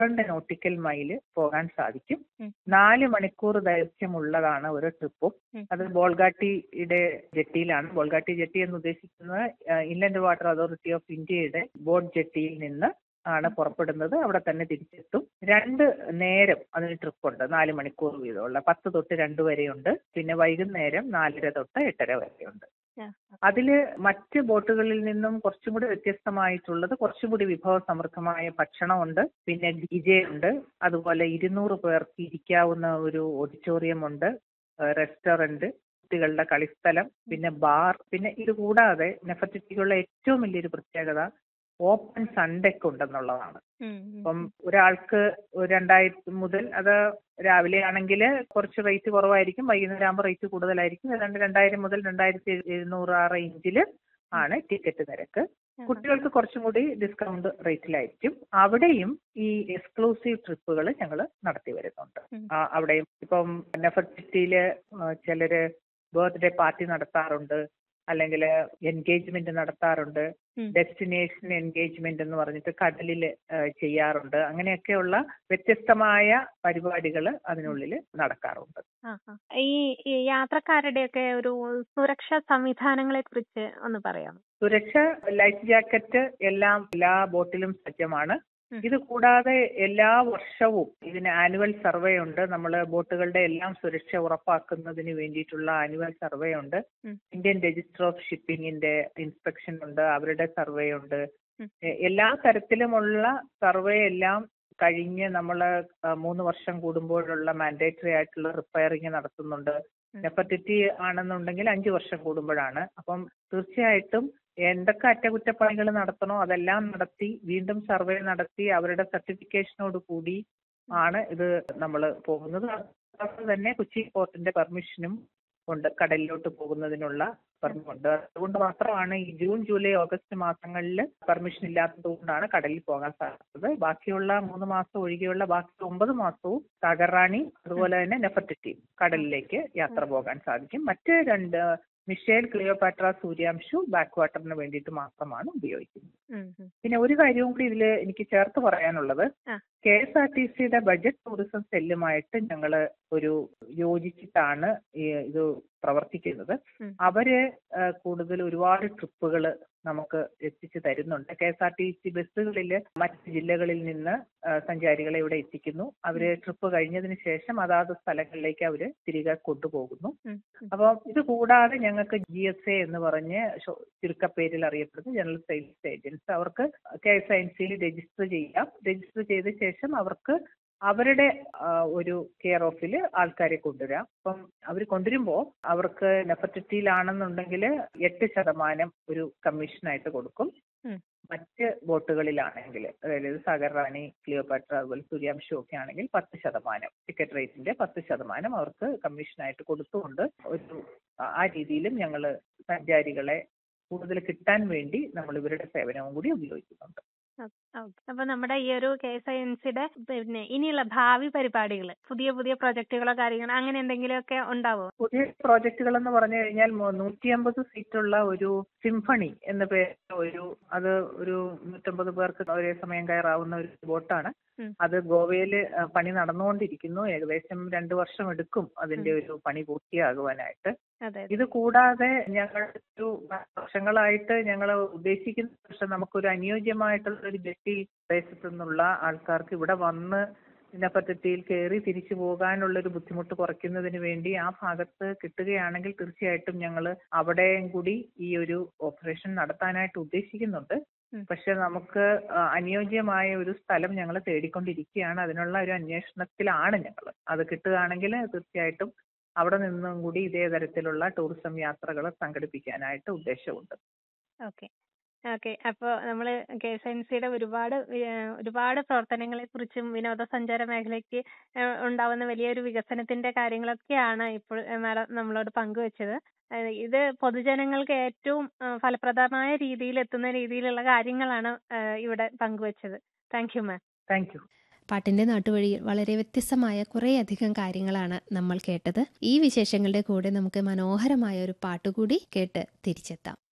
പന്ത്രണ്ട് nautical mile പോകാൻ സാധിക്കും ഉം. നാല് മണിക്കൂർ ദൈർഘ്യമുള്ളതാണ് ഒരു ട്രിപ്പും ഉം. അത് ബോൾഗാട്ടിയുടെ ജെട്ടിയിലാണ് ബോൾഗാട്ടി ജെട്ടി എന്ന് ഉദ്ദേശിക്കുന്നത് ഇൻലൻഡ് വാട്ടർ അതോറിറ്റി ഓഫ് ഇന്ത്യയുടെ ബോട്ട് ജെട്ടിയിൽ നിന്ന് ആണ് പുറപ്പെടുന്നത് അവിടെ തന്നെ തിരിച്ചെത്തും രണ്ട് നേരം അതിന് ട്രിപ്പുണ്ട് നാല് മണിക്കൂർ വീതമുള്ള പത്ത് തൊട്ട് രണ്ട് വരെയുണ്ട് പിന്നെ വൈകുന്നേരം നാലര തൊട്ട് എട്ടര വരെയുണ്ട് ആ. അതില് മറ്റ് ബോട്ടുകളിൽ നിന്നും കുറച്ചും കൂടി വ്യത്യസ്തമായിട്ടുള്ളത് കുറച്ചും കൂടി വിഭവസമൃദ്ധമായ ഭക്ഷണമുണ്ട് പിന്നെ ഡി ജെ ഉണ്ട് അതുപോലെ ഇരുന്നൂറ് പേർക്ക് ഇരിക്കാവുന്ന ഒരു ഓഡിറ്റോറിയം ഉണ്ട് റെസ്റ്റോറന്റ് കുട്ടികളുടെ കളിസ്ഥലം പിന്നെ ബാർ പിന്നെ ഇത് കൂടാതെ നെഫർട്ടിറ്റിക്കുള്ള ഏറ്റവും വലിയൊരു പ്രത്യേകത ഓപ്പൺ സൺഡെക്ക് ഉണ്ടെന്നുള്ളതാണ് ഉം, ഉം, അപ്പം ഒരാൾക്ക് ഒരു രണ്ടായിരത്തി മുതൽ അത് രാവിലെ ആണെങ്കിൽ കുറച്ച് റേറ്റ് കുറവായിരിക്കും വൈകുന്നേരം ആകുമ്പോൾ റേറ്റ് കൂടുതലായിരിക്കും ഏതാണ്ട് രണ്ടായിരം മുതൽ രണ്ടായിരത്തി എഴുന്നൂറ് ആ റേഞ്ചിൽ ആണ് ടിക്കറ്റ് നിരക്ക് ആ. കുട്ടികൾക്ക് കുറച്ചും കൂടി ഡിസ്കൗണ്ട് റേറ്റിലായിരിക്കും അവിടെയും ഈ എക്സ്ക്ലൂസീവ് ട്രിപ്പുകൾ ഞങ്ങൾ നടത്തി വരുന്നുണ്ട് ഉം. ആ, അവിടെയും ഇപ്പം നെഫർട്ടിറ്റിയില് ചിലര് ബർത്ത്ഡേ പാർട്ടി നടത്താറുണ്ട് അല്ലെങ്കിൽ എൻഗേജ്മെന്റ് നടത്താറുണ്ട് ഉം. ഡെസ്റ്റിനേഷൻ എൻഗേജ്മെന്റ് എന്ന് പറഞ്ഞിട്ട് കടലിൽ ചെയ്യാറുണ്ട് അങ്ങനെയൊക്കെയുള്ള വ്യത്യസ്തമായ പരിപാടികൾ അതിനുള്ളിൽ നടക്കാറുണ്ട് ആ, ആ. ഈ ഈ യാത്രക്കാരുടെയൊക്കെ ഒരു സുരക്ഷാ സംവിധാനങ്ങളെ കുറിച്ച് ഒന്ന് പറയാമോ സുരക്ഷ ലൈഫ് ജാക്കറ്റ് എല്ലാം എല്ലാ ബോട്ടിലും സജ്ജമാണ് ഉം. ഇത് കൂടാതെ എല്ലാ വർഷവും ഇതിന് ആനുവൽ സർവേ ഉണ്ട് നമ്മൾ ബോട്ടുകളുടെ എല്ലാം സുരക്ഷ ഉറപ്പാക്കുന്നതിന് വേണ്ടിയിട്ടുള്ള ആനുവൽ സർവേ ഉണ്ട് ഉം. ഇന്ത്യൻ രജിസ്റ്റർ ഓഫ് ഷിപ്പിംഗിന്റെ ഇൻസ്പെക്ഷൻ ഉണ്ട് അവരുടെ സർവേ ഉണ്ട് ഉം. എ- എല്ലാ തരത്തിലുമുള്ള സർവേ എല്ലാം കഴിഞ്ഞ് നമ്മൾ മൂന്ന് വർഷം കൂടുമ്പോഴുള്ള മാൻഡേറ്ററി ആയിട്ടുള്ള റിപ്പയറിങ് നടത്തുന്നുണ്ട് ഉം. നെഫർട്ടിറ്റി ആണെന്നുണ്ടെങ്കിൽ അഞ്ച് വർഷം കൂടുമ്പോഴാണ് അപ്പം തീർച്ചയായിട്ടും എന്തൊക്കെ അറ്റകുറ്റപ്പണികൾ നടത്തണോ അതെല്ലാം നടത്തി വീണ്ടും സർവേ നടത്തി അവരുടെ സർട്ടിഫിക്കേഷനോട് കൂടി ആണ് ഇത് നമ്മൾ പോകുന്നത് അതുപോലെ തന്നെ കൊച്ചി പോർട്ടിന്റെ പെർമിഷനും ഉണ്ട് കടലിലോട്ട് പോകുന്നതിനുള്ള പെർമിറ്റുണ്ട് അതുകൊണ്ട് മാത്രമാണ് ഈ ജൂൺ ജൂലൈ ഓഗസ്റ്റ് മാസങ്ങളിൽ പെർമിഷൻ ഇല്ലാത്തത് കൊണ്ടാണ് കടലിൽ പോകാൻ സാധിച്ചത് ബാക്കിയുള്ള മൂന്ന് മാസം ഒഴികെയുള്ള ബാക്കി ഒമ്പത് മാസവും തകറാണി അതുപോലെ തന്നെ നെഫർട്ടിറ്റി കടലിലേക്ക് യാത്ര പോകാൻ സാധിക്കും മറ്റ് രണ്ട് മിഷേൽ ക്ലിയോപാട്ര സൂര്യാംശു ബാക്ക് വാട്ടറിന് വേണ്ടിയിട്ട് മാത്രമാണ് ഉപയോഗിക്കുന്നത് ഉം, ഉം. പിന്നെ ഒരു കാര്യവും കൂടി ഇതിൽ എനിക്ക് ചേർത്ത് പറയാനുള്ളത് ആ. കെ എസ് ആർ ടി സിയുടെ ബഡ്ജറ്റ് ടൂറിസം സെല്ലുമായിട്ട് ഞങ്ങൾ ഒരു യോജിച്ചിട്ടാണ് ഈ ഇത് പ്രവർത്തിക്കുന്നത് ഉം. അവര് ആ, കൂടുതൽ ഒരുപാട് ട്രിപ്പുകൾ നമുക്ക് എത്തിച്ചു തരുന്നുണ്ട് K S R T C ബസ്സുകളിൽ മറ്റ് ജില്ലകളിൽ നിന്ന് ആ, സഞ്ചാരികളെ ഇവിടെ എത്തിക്കുന്നു അവര് ട്രിപ്പ് കഴിഞ്ഞതിന് ശേഷം അതാത് സ്ഥലങ്ങളിലേക്ക് അവര് തിരികെ കൊണ്ടുപോകുന്നു ഉം, ഉം. അപ്പോൾ ഇത് കൂടാതെ ഞങ്ങൾക്ക് ജി എസ് എ എന്ന് പറഞ്ഞ് ഷോ- ചുരുക്കപ്പേരിൽ അറിയപ്പെടുന്ന ജനറൽ സെയിൽസ് ഏജൻസ് അവർക്ക് കെ എസ് ഐ എൻ സിയിൽ രജിസ്റ്റർ ചെയ്യാം രജിസ്റ്റർ ചെയ്ത ശേഷം അവർക്ക് അവരുടെ ആ, ഒരു കെയർ ഓഫിൽ ആൾക്കാരെ കൊണ്ടുവരാം അപ്പം അവർ കൊണ്ടുവരുമ്പോൾ അവർക്ക് നെഫർട്ടിറ്റിയിലാണെന്നുണ്ടെങ്കിൽ എട്ട് ശതമാനം ഒരു കമ്മീഷനായിട്ട് കൊടുക്കും ഉം. മറ്റ് ബോട്ടുകളിലാണെങ്കിൽ അതായത് സാഗർ റാണി ക്ലിയോപാട്ര അതുപോലെ സൂര്യാംശു ഒക്കെ ആണെങ്കിൽ പത്ത് ശതമാനം ടിക്കറ്റ് റേറ്റിന്റെ പത്ത് ശതമാനം അവർക്ക് കമ്മീഷനായിട്ട് കൊടുത്തുകൊണ്ട് ഒരു ആ രീതിയിലും ഞങ്ങൾ സഞ്ചാരികളെ കൂടുതൽ കിട്ടാൻ വേണ്ടി നമ്മൾ ഇവരുടെ സേവനവും കൂടി ഉപയോഗിക്കുന്നുണ്ട് ഓക്കെ അപ്പൊ നമ്മുടെ ഈ ഒരു കെ എസ് ഐ എൻ സിയുടെ പിന്നെ ഇനിയുള്ള ഭാവി പരിപാടികൾ പുതിയ പുതിയ പ്രൊജക്ടുകളോ കാര്യങ്ങളോ അങ്ങനെ എന്തെങ്കിലുമൊക്കെ ഉണ്ടാവോ പുതിയ പ്രോജക്റ്റുകൾ എന്ന് പറഞ്ഞു കഴിഞ്ഞാൽ നൂറ്റി അമ്പത് സീറ്റുള്ള ഒരു സിംഫണി എന്ന പേര് ഒരു അത് ഒരു നൂറ്റമ്പത് പേർക്ക് ഒരേ സമയം കയറാവുന്ന ഒരു ബോട്ടാണ് ഉം. അത് ഗോവയിൽ പണി നടന്നുകൊണ്ടിരിക്കുന്നു ഏകദേശം രണ്ടു വർഷം എടുക്കും അതിന്റെ ഒരു പണി പൂർത്തിയാകുവാനായിട്ട് അതെ ഇത് കൂടാതെ ഞങ്ങൾ ഒരു വർഷങ്ങളായിട്ട് ഞങ്ങൾ ഉദ്ദേശിക്കുന്ന പക്ഷെ നമുക്കൊരു അനുയോജ്യമായിട്ടുള്ള ഒരു ജെട്ടി പ്രദേശത്തു നിന്നുള്ള ആൾക്കാർക്ക് ഇവിടെ വന്ന് ഇതിനെപ്പറ്റിയിൽ കയറി തിരിച്ചു പോകാനുള്ള ഒരു ബുദ്ധിമുട്ട് കുറയ്ക്കുന്നതിന് വേണ്ടി ആ ഭാഗത്ത് കിട്ടുകയാണെങ്കിൽ തീർച്ചയായിട്ടും ഞങ്ങൾ അവിടെയും കൂടി ഈ ഒരു ഓപ്പറേഷൻ നടത്താനായിട്ട് ഉദ്ദേശിക്കുന്നുണ്ട് ഉം. പക്ഷെ നമുക്ക് ആ, അനുയോജ്യമായ ഒരു സ്ഥലം ഞങ്ങൾ തേടിക്കൊണ്ടിരിക്കുകയാണ് അതിനുള്ള ഒരു അന്വേഷണത്തിലാണ് ഞങ്ങൾ അത് കിട്ടുകയാണെങ്കിൽ തീർച്ചയായിട്ടും അവിടെ നിന്നും കൂടി ഇതേ തരത്തിലുള്ള ടൂറിസം യാത്രകൾ സംഘടിപ്പിക്കാനായിട്ട് ഉദ്ദേശമുണ്ട് ഓക്കെ ഓക്കെ അപ്പോൾ നമ്മൾ കെ എസ് എൻ സിയുടെ ഒരുപാട് ഏഹ്, ഒരുപാട് പ്രവർത്തനങ്ങളെ കുറിച്ചും വിനോദസഞ്ചാര മേഖലയ്ക്ക് ഏഹ്, ഉണ്ടാവുന്ന വലിയൊരു വികസനത്തിന്റെ കാര്യങ്ങളൊക്കെയാണ് ഇപ്പോൾ മാഡം നമ്മളോട് പങ്കുവച്ചത് ഏഹ്, ഇത് പൊതുജനങ്ങൾക്ക് ഏറ്റവും ഏഹ്, ഫലപ്രദമായ രീതിയിൽ എത്തുന്ന രീതിയിലുള്ള കാര്യങ്ങളാണ് ഏഹ്, ഇവിടെ പങ്കുവച്ചത് thank you ma'am thank you പാട്ടിന്റെ നാട്ടുവഴിയിൽ വളരെ വ്യത്യസ്തമായ കുറേയധികം കാര്യങ്ങളാണ് നമ്മൾ കേട്ടത് ഈ വിശേഷങ്ങളുടെ കൂടെ നമുക്ക് മനോഹരമായ ഒരു പാട്ടുകൂടി കേട്ട് തിരിച്ചെത്താം